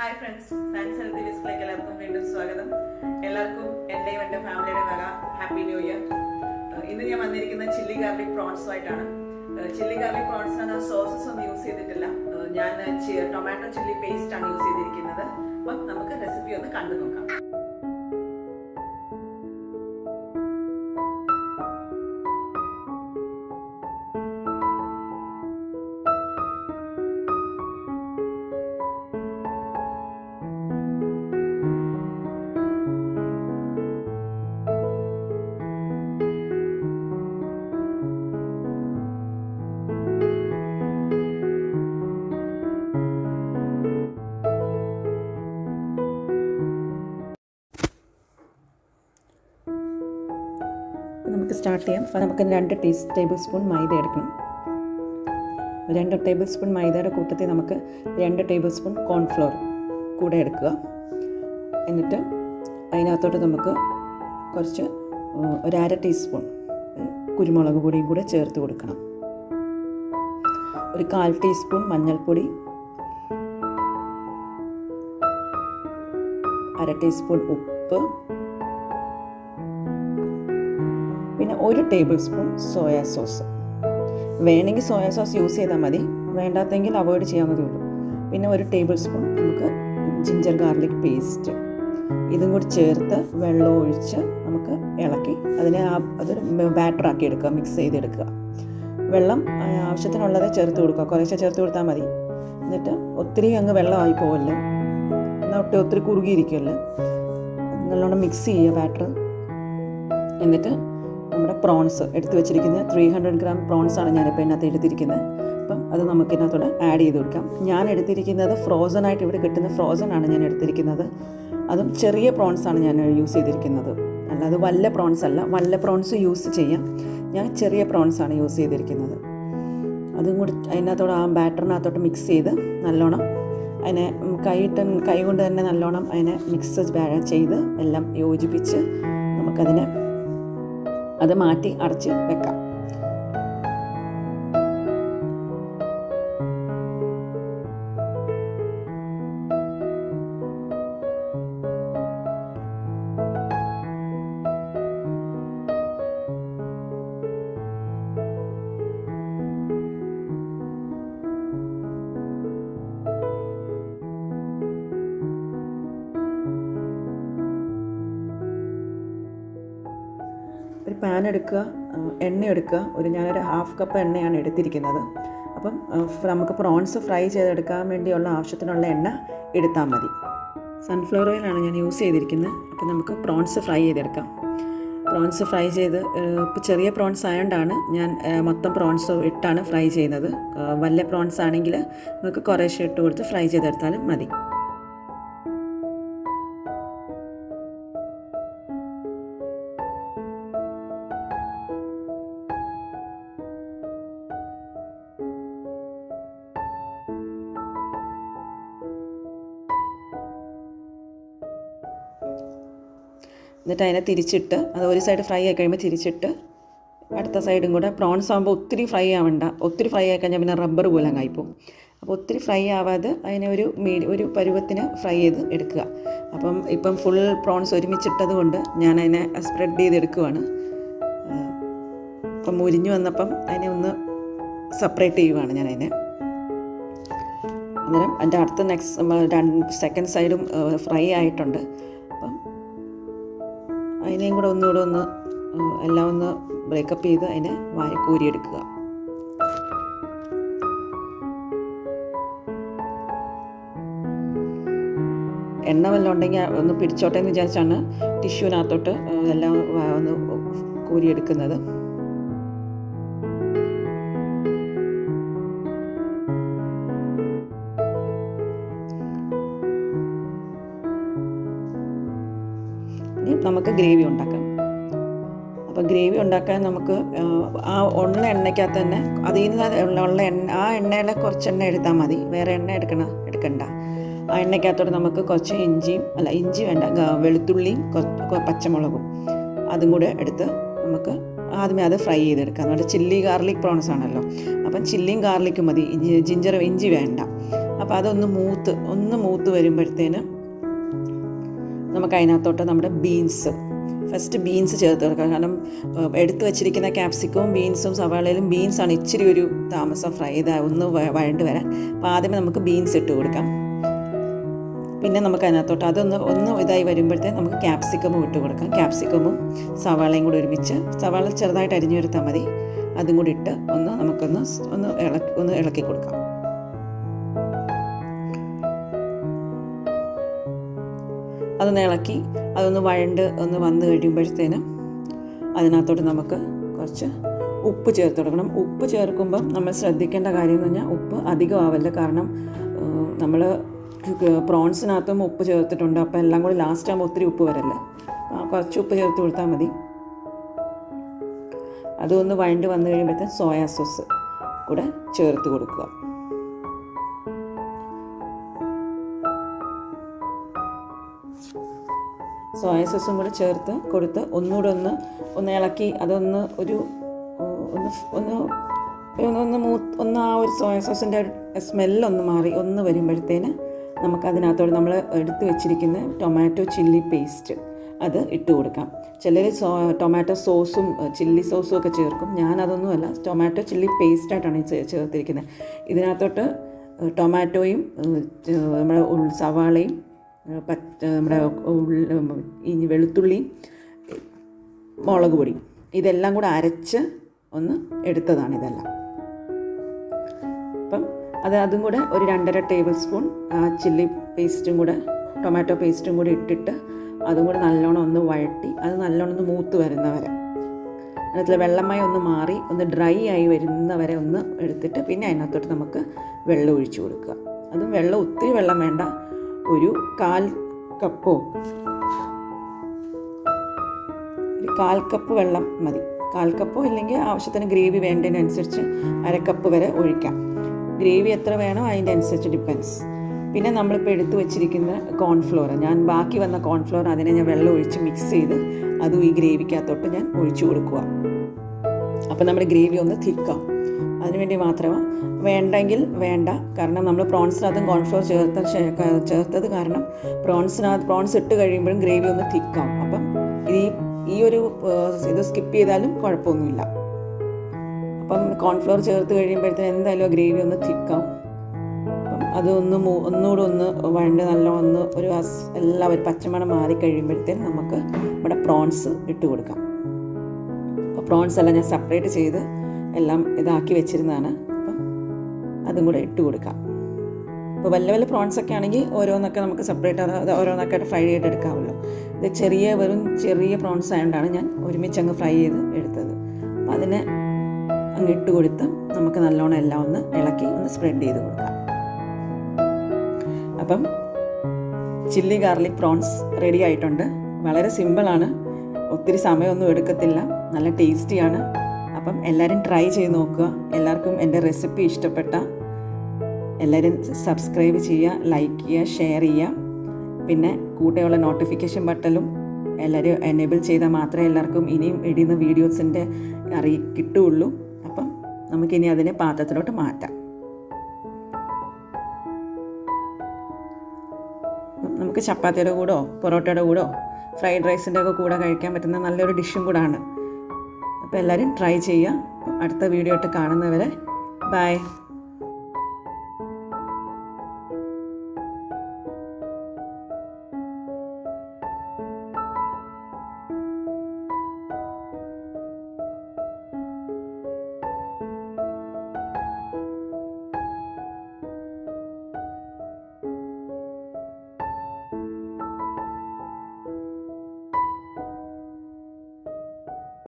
hi friends fans healthy ലിസ്റ്റിലേക്ക് എല്ലാവർക്കും വീണ്ടും സ്വാഗതം എല്ലാവർക്കും എന്റെയും എന്റെ ഫാമിലിയുടെ വക ഹാപ്പി ന്യൂ ഇയർ ഇന്ന് ഞാൻ വന്നിരിക്കുന്നത് ചില്ലി ഗാർലിക് പ്രോൺസുമായിട്ടാണ് ചില്ലി ഗാർലിക് പ്രോൺസിനാണ് സോസസ് ഒന്നും യൂസ് ചെയ്തിട്ടില്ല ഏഹ് ഞാൻ ടൊമാറ്റോ ചില്ലി പേസ്റ്റ് ആണ് യൂസ് ചെയ്തിരിക്കുന്നത് അപ്പം നമുക്ക് റെസിപ്പി ഒന്ന് കണ്ടു നോക്കാം നമുക്ക് സ്റ്റാർട്ട് ചെയ്യാം അപ്പോൾ നമുക്ക് രണ്ട് ടീ ടേബിൾ സ്പൂൺ മൈദ എടുക്കണം രണ്ട് ടേബിൾ സ്പൂൺ മൈദയുടെ കൂട്ടത്തിൽ നമുക്ക് രണ്ട് ടേബിൾ സ്പൂൺ കോൺഫ്ലോർ കൂടെ എടുക്കുക എന്നിട്ട് അതിനകത്തോട്ട് നമുക്ക് കുറച്ച് ഒരു അര ടീസ്പൂൺ കുരുമുളക് പൊടിയും കൂടെ ചേർത്ത് കൊടുക്കണം ഒരു കാൽ ടീസ്പൂൺ മഞ്ഞൾപ്പൊടി അര ടീസ്പൂൺ ഉപ്പ് പിന്നെ ഒരു ടേബിൾ സ്പൂൺ സോയാ സോസ് വേണമെങ്കിൽ സോയാ സോസ് യൂസ് ചെയ്താൽ മതി വേണ്ടാത്തെങ്കിൽ അവോയ്ഡ് ചെയ്യാവുന്നതേ ഉള്ളൂ പിന്നെ ഒരു ടേബിൾ സ്പൂൺ നമുക്ക് ജിഞ്ചർ ഗാർലിക് പേസ്റ്റ് ഇതും കൂടി ചേർത്ത് വെള്ളം ഒഴിച്ച് നമുക്ക് ഇളക്കി അതിനെ ആ അതൊരു ബാറ്ററാക്കി എടുക്കുക മിക്സ് ചെയ്തെടുക്കുക വെള്ളം ആവശ്യത്തിനുള്ളത് ചേർത്ത് കൊടുക്കുക കുറേശ്ശെ ചേർത്ത് കൊടുത്താൽ മതി എന്നിട്ട് ഒത്തിരി അങ്ങ് വെള്ളമായി പോവല്ലേ എന്നാൽ ഒട്ടും ഒത്തിരി കുറുകിയിരിക്കുമല്ലോ നല്ലോണം മിക്സ് ചെയ്യുക ബാറ്റർ എന്നിട്ട് നമ്മുടെ പ്രോൺസ് എടുത്ത് വെച്ചിരിക്കുന്നത് ത്രീ ഹൺഡ്രഡ് ഗ്രാം പ്രോൺസ് ആണ് ഞാനിപ്പോൾ ഇതിനകത്ത് എടുത്തിരിക്കുന്നത് അപ്പം അത് നമുക്ക് ഇതിനകത്തോടെ ആഡ് ചെയ്ത് കൊടുക്കാം ഞാൻ എടുത്തിരിക്കുന്നത് ഫ്രോസൺ ആയിട്ട് ഇവിടെ കിട്ടുന്ന ഫ്രോസൺ ആണ് ഞാൻ എടുത്തിരിക്കുന്നത് അതും ചെറിയ പ്രോൺസ് ആണ് ഞാൻ യൂസ് ചെയ്തിരിക്കുന്നത് അല്ലാതെ വല്ല പ്രോൺസ് അല്ല വല്ല പ്രോൺസ് യൂസ് ചെയ്യാം ഞാൻ ചെറിയ പ്രോൺസ് ആണ് യൂസ് ചെയ്തിരിക്കുന്നത് അതും കൂടി അതിനകത്തോടെ ആ ബാറ്ററിനകത്തോട്ട് മിക്സ് ചെയ്ത് നല്ലോണം അതിനെ കൈയിട്ട് കൈ കൊണ്ട് തന്നെ നല്ലോണം അതിനെ മിക്സ് ചെയ്ത് എല്ലാം യോജിപ്പിച്ച് നമുക്കതിനെ അത് മാറ്റി അടച്ച് വെക്കാം ഒരു പാൻ എടുക്കുക എണ്ണ എടുക്കുക ഒരു ഞാനൊരു ഹാഫ് കപ്പ് എണ്ണയാണ് എടുത്തിരിക്കുന്നത് അപ്പം നമുക്ക് പ്രോൺസ് ഫ്രൈ ചെയ്തെടുക്കാൻ വേണ്ടിയുള്ള ആവശ്യത്തിനുള്ള എണ്ണ എടുത്താൽ മതി സൺഫ്ലവർ ഓയിലാണ് ഞാൻ യൂസ് ചെയ്തിരിക്കുന്നത് അപ്പം നമുക്ക് പ്രോൺസ് ഫ്രൈ ചെയ്തെടുക്കാം പ്രോൺസ് ഫ്രൈ ചെയ്ത് ഇപ്പോൾ ചെറിയ പ്രോൺസ് ആയതുകൊണ്ടാണ് ഞാൻ മൊത്തം പ്രോൺസ് ഇട്ടാണ് ഫ്രൈ ചെയ്യുന്നത് വലിയ പ്രോൺസ് ആണെങ്കിൽ നമുക്ക് കുറേശ്ശെ ഇട്ട് കൊടുത്ത് ഫ്രൈ ചെയ്തെടുത്താലും മതി എന്നിട്ട് അതിനെ തിരിച്ചിട്ട് അത് ഒരു സൈഡ് ഫ്രൈ ആയി കഴിയുമ്പോൾ തിരിച്ചിട്ട് അടുത്ത സൈഡും കൂടെ പ്രോൺസ് ആകുമ്പോൾ ഒത്തിരി ഫ്രൈ ആവണ്ട ഒത്തിരി ഫ്രൈ ആയി കഴിഞ്ഞാൽ പിന്നെ റബ്ബർ പോലെ അങ്ങായിപ്പോവും അപ്പോൾ ഒത്തിരി ഫ്രൈ ആവാതെ അതിനെ ഒരു മീഡി ഒരു പരുവത്തിന് ഫ്രൈ ചെയ്ത് എടുക്കുക അപ്പം ഇപ്പം ഫുൾ പ്രോൺസ് ഒരുമിച്ചിട്ടത് കൊണ്ട് ഞാൻ അതിനെ സ്പ്രെഡ് ചെയ്തെടുക്കുവാണ് ഇപ്പം മുരിഞ്ഞു വന്നപ്പം അതിനെ ഒന്ന് സെപ്പറേറ്റ് ചെയ്യുവാണ് ഞാൻ അതിനെ അന്നേരം എൻ്റെ അടുത്ത നെക്സ്റ്റ് രണ്ട് സെക്കൻഡ് സൈഡും ഫ്രൈ ആയിട്ടുണ്ട് അപ്പം അതിനെയും കൂടെ ഒന്നുകൂടെ ഒന്ന് എല്ലാം ഒന്ന് ബ്രേക്കപ്പ് ചെയ്ത് അതിനെ വായ കോരിയെടുക്കുക എണ്ണ വല്ലതും ഉണ്ടെങ്കിൽ ഒന്ന് പിടിച്ചോട്ടെ എന്ന് വിചാരിച്ചാണ് ടിഷ്യൂവിനകത്തോട്ട് എല്ലാം ഒന്ന് കോരിയെടുക്കുന്നത് ഇനി നമുക്ക് ഗ്രേവി ഉണ്ടാക്കാം അപ്പോൾ ഗ്രേവി ഉണ്ടാക്കാൻ നമുക്ക് ആ ഉള്ള എണ്ണയ്ക്കകത്ത് തന്നെ അതിൽ നിന്ന് ഉള്ള എണ്ണ ആ എണ്ണയുടെ കുറച്ച് എണ്ണ എടുത്താൽ മതി വേറെ എണ്ണ എടുക്കണ എടുക്കണ്ട ആ എണ്ണയ്ക്കകത്തോട്ട് നമുക്ക് കുറച്ച് ഇഞ്ചിയും അല്ല ഇഞ്ചി വേണ്ട വെളുത്തുള്ളിയും പച്ചമുളകും അതും കൂടെ എടുത്ത് നമുക്ക് ആദ്യമേ അത് ഫ്രൈ ചെയ്തെടുക്കാം നമ്മുടെ ചില്ലി ഗാർലിക് പ്രോൺസ് ആണല്ലോ അപ്പം ചില്ലിയും ഗാർലിക്കും മതി ജിഞ്ചർ ഇഞ്ചി വേണ്ട അപ്പോൾ അതൊന്ന് മൂത്ത് ഒന്ന് മൂത്ത് വരുമ്പോഴത്തേന് നമുക്ക് അതിനകത്തോട്ട് നമ്മുടെ ബീൻസ് ഫസ്റ്റ് ബീൻസ് ചേർത്ത് കൊടുക്കാം കാരണം ഏഹ്, എടുത്ത് വെച്ചിരിക്കുന്ന ക്യാപ്സിക്കവും ബീൻസും സവാളയിലും ബീൻസാണ് ഇച്ചിരി ഒരു താമസം ഫ്രൈ ചെയ്ത് ഒന്ന് വ- വഴണ്ട് വരാൻ അപ്പോൾ ആദ്യമേ നമുക്ക് ബീൻസ് ഇട്ട് കൊടുക്കാം പിന്നെ നമുക്ക് അതിനകത്തോട്ട് അതൊന്ന് ഒന്ന് ഇതായി വരുമ്പോഴത്തേ നമുക്ക് ക്യാപ്സിക്കമും ഇട്ട് കൊടുക്കാം ക്യാപ്സിക്കമും സവാളയും കൂടി ഒരുമിച്ച് സവാള ചെറുതായിട്ട് അരിഞ്ഞു വരുത്താൽ മതി അതും കൂടി ഇട്ട് ഒന്ന് നമുക്കൊന്ന് സ് ഒന്ന് ഇളക്കി ഒന്ന് ഇളക്കി കൊടുക്കാം അതൊന്ന് ഇളക്കി അതൊന്ന് വഴണ്ട് ഒന്ന് വന്ന് കഴിയുമ്പോഴത്തേനും അതിനകത്തോട്ട് നമുക്ക് കുറച്ച് ഉപ്പ് ചേർത്ത് കൊടുക്കണം ഉപ്പ് ചേർക്കുമ്പം നമ്മൾ ശ്രദ്ധിക്കേണ്ട കാര്യം എന്ന് പറഞ്ഞാൽ ഉപ്പ് അധികം ആവല്ല കാരണം നമ്മൾ പ്രോൺസിനകത്തും ഉപ്പ് ചേർത്തിട്ടുണ്ട് അപ്പോൾ എല്ലാം കൂടി ലാസ്റ്റ് ആകുമ്പോൾ ഒത്തിരി ഉപ്പ് വരല്ല ആ, കുറച്ച് ഉപ്പ് ചേർത്ത് കൊടുത്താൽ മതി അതൊന്ന് വഴണ്ട് വന്നു കഴിയുമ്പോഴത്തേന് സോയാ സോസ് കൂടെ ചേർത്ത് കൊടുക്കുക സോയ സോസും കൂടെ ചേർത്ത് കൊടുത്ത് ഒന്നുകൂടെ ഒന്ന് ഒന്ന് ഇളക്കി അതൊന്ന് ഒരു ഏഹ്, ഒന്ന് ഫ്- ഒന്ന് ഒന്ന് ഒന്ന് മൂ ഒന്ന് ആ ഒരു സോയ സോസിൻ്റെ സ്മെല്ലൊന്ന് മാറി ഒന്ന് വരുമ്പോഴത്തേന് നമുക്കതിനകത്തോട് നമ്മൾ എടുത്ത് വെച്ചിരിക്കുന്ന ടൊമാറ്റോ ചില്ലി പേസ്റ്റ് അത് ഇട്ട് കൊടുക്കാം ചിലർ സോ ടൊമാറ്റോ സോസും ചില്ലി സോസും ഒക്കെ ചേർക്കും ഞാനതൊന്നുമല്ല ടൊമാറ്റോ ചില്ലി പേസ്റ്റായിട്ടാണ് ഈ ചേ- ചേർത്തിരിക്കുന്നത് ഇതിനകത്തോട്ട് ഏഹ്, ടൊമാറ്റോയും ഏഹ്, ചെ- നമ്മുടെ ഉൾ- സവാളയും ഏഹ്, പച്ച നമ്മുടെ ഉള്ളി ഇനി വെളുത്തുള്ളിയും മുളക് പൊടി ഇതെല്ലാം കൂടെ അരച്ച് ഒന്ന് എടുത്തതാണ് ഇതെല്ലാം അപ്പം അത് അതും കൂടെ ഒരു രണ്ടര ടേബിൾ സ്പൂൺ ആ ചില്ലി പേസ്റ്റും കൂടെ ടൊമാറ്റോ പേസ്റ്റും കൂടി ഇട്ടിട്ട് അതും കൂടെ നല്ലോണം ഒന്ന് വഴട്ടി അത് നല്ലോണം ഒന്ന് മൂത്ത് വരുന്ന വരെ അതിനകത്തിലെ വെള്ളമായി ഒന്ന് മാറി ഒന്ന് ഡ്രൈ ആയി വരുന്ന വരെ ഒന്ന് എടുത്തിട്ട് പിന്നെ അതിനകത്തോട്ട് നമുക്ക് വെള്ളം ഒഴിച്ചു കൊടുക്കുക അതും വെള്ളം ഒത്തിരി വെള്ളം വേണ്ട ഒരു കാൽ കപ്പോ ഒരു കാൽ കപ്പ് വെള്ളം മതി കാൽ കപ്പോ ഇല്ലെങ്കിൽ ആവശ്യത്തിന് ഗ്രേവി വേണ്ടതിനനുസരിച്ച് അരക്കപ്പ് വരെ ഒഴിക്കാം ഗ്രേവി എത്ര വേണോ അതിൻ്റെ അനുസരിച്ച് ഡിപ്പെൻസ് പിന്നെ നമ്മളിപ്പോൾ എടുത്തു വെച്ചിരിക്കുന്ന കോൺഫ്ലോർ ഞാൻ ബാക്കി വന്ന കോൺഫ്ലോർ അതിനെ ഞാൻ വെള്ളം ഒഴിച്ച് മിക്സ് ചെയ്ത് അതും ഈ ഗ്രേവിക്കകത്തോട്ട് ഞാൻ ഒഴിച്ചു കൊടുക്കുക അപ്പോൾ നമ്മുടെ ഗ്രേവി ഒന്ന് തിക്കാം അതിനുവേണ്ടി മാത്രമാണ് വേണ്ടെങ്കിൽ വേണ്ട കാരണം നമ്മൾ പ്രോൺസിനകത്തും കോൺഫ്ലോർ ചേർത്ത ശേ- ക- ചേർത്തത് കാരണം പ്രോൺസിനകത്ത് പ്രോൺസ് ഇട്ട് കഴിയുമ്പോഴും ഗ്രേവി ഒന്ന് തിക്കാവും അപ്പം ഈ ഈ ഒരു ഏഹ്, ഇത് സ്കിപ്പ് ചെയ്താലും കുഴപ്പമൊന്നുമില്ല അപ്പം കോൺഫ്ലോർ ചേർത്ത് കഴിയുമ്പോഴത്തേന് എന്തായാലും ഗ്രേവി ഒന്ന് തിക്കാവും അപ്പം അതൊന്ന് മൂ- ഒന്നുകൂടെ ഒന്ന് വഴണ്ട് നല്ലോണം ഒന്ന് ഒരു അസ് എല്ലാവരും പച്ചമണം മാറി കഴിയുമ്പോഴത്തേന് നമുക്ക് നമ്മുടെ പ്രോൺസ് ഇട്ട് കൊടുക്കാം അപ്പോൾ പ്രോൺസ് എല്ലാം ഞാൻ സെപ്പറേറ്റ് ചെയ്ത് എല്ലാം ഇതാക്കി വെച്ചിരുന്നതാണ് അപ്പം അതും കൂടെ ഇട്ട് കൊടുക്കാം ഇപ്പോൾ വലിയ വലിയ പ്രോൺസ് ഒക്കെ ആണെങ്കിൽ ഓരോന്നൊക്കെ നമുക്ക് സെപ്പറേറ്റ് അത് ഓരോന്നൊക്കെ ഫ്രൈ ചെയ്ത് എടുക്കാമല്ലോ ഇത് ചെറിയ വെറും ചെറിയ പ്രോൺസ് ആയതുകൊണ്ടാണ് ഞാൻ ഒരുമിച്ച് അങ്ങ് ഫ്രൈ ചെയ്ത് എടുത്തത് അപ്പം അതിനെ അങ്ങ് ഇട്ട് കൊടുത്ത് നമുക്ക് നല്ലോണം എല്ലാം ഒന്ന് ഇളക്കി ഒന്ന് സ്പ്രെഡ് ചെയ്ത് കൊടുക്കാം അപ്പം ചില്ലി ഗാർലിക് പ്രോൺസ് റെഡി ആയിട്ടുണ്ട് വളരെ സിമ്പിളാണ് ഒത്തിരി സമയമൊന്നും എടുക്കത്തില്ല നല്ല ടേസ്റ്റിയാണ് അപ്പം എല്ലാവരും ട്രൈ ചെയ്ത് നോക്കുക എല്ലാവർക്കും എൻ്റെ റെസിപ്പി ഇഷ്ടപ്പെട്ട എല്ലാവരും സബ്സ്ക്രൈബ് ചെയ്യുക ലൈക്ക് ചെയ്യുക ഷെയർ ചെയ്യുക പിന്നെ കൂടെയുള്ള നോട്ടിഫിക്കേഷൻ ബട്ടണും എല്ലാവരും എനേബിൾ ചെയ്താൽ മാത്രമേ എല്ലാവർക്കും ഇനിയും ഇടുന്ന വീഡിയോസിൻ്റെ അറിയി കിട്ടുകയുള്ളൂ അപ്പം നമുക്കിനി അതിനെ പാത്രത്തിലോട്ട് മാറ്റാം അപ്പം നമുക്ക് ചപ്പാത്തിയുടെ കൂടോ പൊറോട്ടയുടെ കൂടോ ഫ്രൈഡ് റൈസിൻ്റെ ഒക്കെ കൂടെ കഴിക്കാൻ പറ്റുന്ന നല്ലൊരു ഡിഷും കൂടാണ് അപ്പോൾ എല്ലാവരും ട്രൈ ചെയ്യുക അടുത്ത വീഡിയോ ആയിട്ട് കാണുന്നവരെ ബൈ